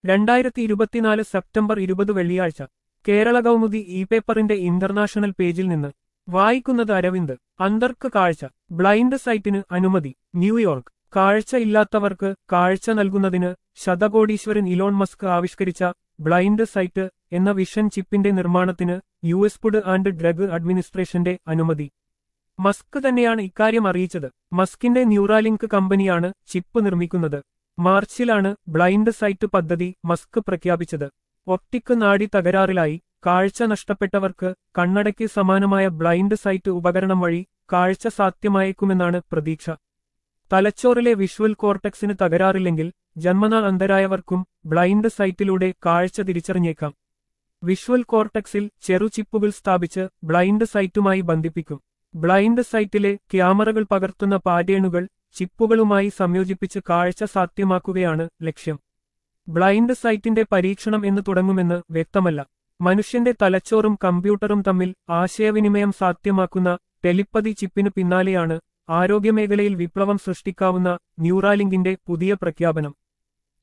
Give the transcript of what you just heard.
രണ്ടായിരത്തി ഇരുപത്തിനാല് സെപ്റ്റംബർ ഇരുപത് വെള്ളിയാഴ്ച കേരള കൗമുദി ഇ പേപ്പറിന്റെ ഇന്റർനാഷണൽ പേജിൽ നിന്ന് വായിക്കുന്നത് അരവിന്ദ് അന്തർക്ക് കാഴ്ച ബ്ലൈൻഡ് സൈറ്റിന് അനുമതി ന്യൂയോർക്ക് കാഴ്ച ഇല്ലാത്തവർക്ക് കാഴ്ച നൽകുന്നതിന് ശതകോടീശ്വരൻ ഇലോൺ മസ്ക് ആവിഷ്കരിച്ച ബ്ലൈൻഡ് സൈറ്റ് എന്ന വിഷൻ ചിപ്പിന്റെ നിർമ്മാണത്തിന് U S food and drug അഡ്മിനിസ്ട്രേഷന്റെ അനുമതി മസ്ക് തന്നെയാണ് ഇക്കാര്യം അറിയിച്ചത് മസ്കിന്റെ ന്യൂറാലിങ്ക് കമ്പനിയാണ് ചിപ്പ് നിർമ്മിക്കുന്നത് മാർച്ചിലാണ് ബ്ലൈൻഡ് സൈറ്റ് പദ്ധതി മസ്ക് പ്രഖ്യാപിച്ചത് ഒപ്റ്റിക് നാഡി തകരാറിലായി കാഴ്ച നഷ്ടപ്പെട്ടവർക്ക് കണ്ണടയ്ക്ക് സമാനമായ ബ്ലൈൻഡ് സൈറ്റ് ഉപകരണം വഴി കാഴ്ച സാധ്യമായേക്കുമെന്നാണ് പ്രതീക്ഷ തലച്ചോറിലെ വിഷ്വൽ കോർട്ടക്സിന് തകരാറില്ലെങ്കിൽ ജന്മനാൾ അന്ധരായവർക്കും ബ്ലൈൻഡ് സൈറ്റിലൂടെ കാഴ്ച തിരിച്ചറിഞ്ഞേക്കാം വിഷ്വൽ കോർട്ടക്സിൽ ചെറു ചിപ്പുകൾ സ്ഥാപിച്ച് ബ്ലൈൻഡ് സൈറ്റുമായി ബന്ധിപ്പിക്കും ബ്ലൈൻഡ് സൈറ്റിലെ ക്യാമറകൾ പകർത്തുന്ന പാറ്റേണുകൾ ചിപ്പുകളുമായി സംയോജിപ്പിച്ച് കാഴ്ച സാധ്യമാക്കുകയാണ് ലക്ഷ്യം ബ്ലൈൻഡ് സൈറ്റിന്റെ പരീക്ഷണം എന്ന് തുടങ്ങുമെന്ന് വ്യക്തമല്ല മനുഷ്യന്റെ തലച്ചോറും കമ്പ്യൂട്ടറും തമ്മിൽ ആശയവിനിമയം സാധ്യമാക്കുന്ന ടെലിപ്പതി ചിപ്പിനു പിന്നാലെയാണ് ആരോഗ്യമേഖലയിൽ വിപ്ലവം സൃഷ്ടിക്കാവുന്ന ന്യൂറാലിങ്കിന്റെ പുതിയ പ്രഖ്യാപനം